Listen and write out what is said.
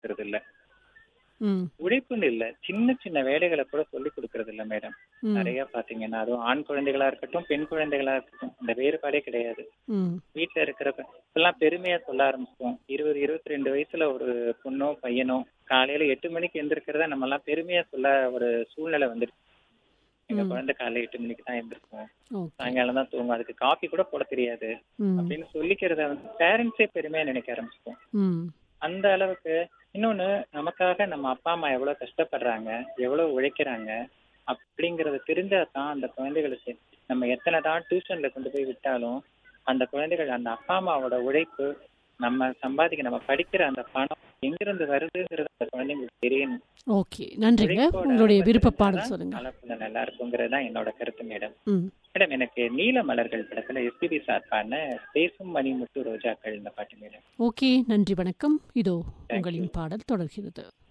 கொடுக்கறது இல்ல ம் உழைப்புன்னு இல்ல சின்ன சின்ன வேலைகளை கூட சொல்லி கொடுக்கறது இல்ல மேடம் ம் நிறைய பாத்தீங்கன்னா அதுவும் ஆண் குழந்தைகளா இருக்கட்டும் பெண் குழந்தைகளா இருக்கட்டும் இந்த வேறுபாடே கிடையாது ம் வீட்டுல இருக்கிறப்ப இப்பெல்லாம் பெருமையா சொல்ல ஆரம்பிச்சிட்டோம் இருபது இருபத்தி ரெண்டு வயசுல ஒரு பொண்ணோ பையனோ காலையில எட்டு மணிக்கு எந்திருக்கிறத நம்ம எல்லாம் பெருமையா சொல்ல ஒரு சூழ்நிலை வந்துருச்சு எங்க ம். குழந்தை காலையில எட்டு மணிக்கு தான் எந்திருக்கும் ஓகே சாயங்காலம் தான் தூங்கும் அதுக்கு காஃபி கூட போட தெரியாது ம் அப்படின்னு சொல்லிக்கிறத வந்து பேரண்ட்ஸே பெருமையா நினைக்க ஆரம்பிச்சிட்டோம் ம் அந்த அளவுக்கு இன்னொன்னு நமக்காக நம்ம அப்பா அம்மா எவ்வளவு கஷ்டப்படுறாங்க எவ்வளவு உழைக்கிறாங்க அப்படிங்கறது தெரிஞ்சா தான் அந்த குழந்தைகளுக்கு நம்ம எத்தனை தான் டியூஷன்ல கொண்டு போய் விட்டாலும் அந்த குழந்தைகள் அந்த அப்பா அம்மாவோட உழைப்பு நம்ம சம்பாதிக்க நம்ம படிக்கிற அந்த பணம் எங்கிருந்து வருதுங்கிறது அந்த குழந்தைங்களுக்கு தெரியணும் ஓகே நன்றிங்க உழைப்போட உங்களுடைய அளவு விருப்ப பாடல் தெரிஞ்சாதான் சொல்லுங்க வளர்ப்புல நல்லா இருக்குங்கிறது தான் என்னோட கருத்து மேடம் ம் மேடம் எனக்கு நீல மலர்கள் படத்துல எஸ்பிபி சார்பான பேசும் மணிமுட்டு ரோஜாக்கள் இந்த பாட்டு மேடம் ஓகே நன்றி வணக்கம் இதோ உங்களின் பாடல் தொடர்கிறது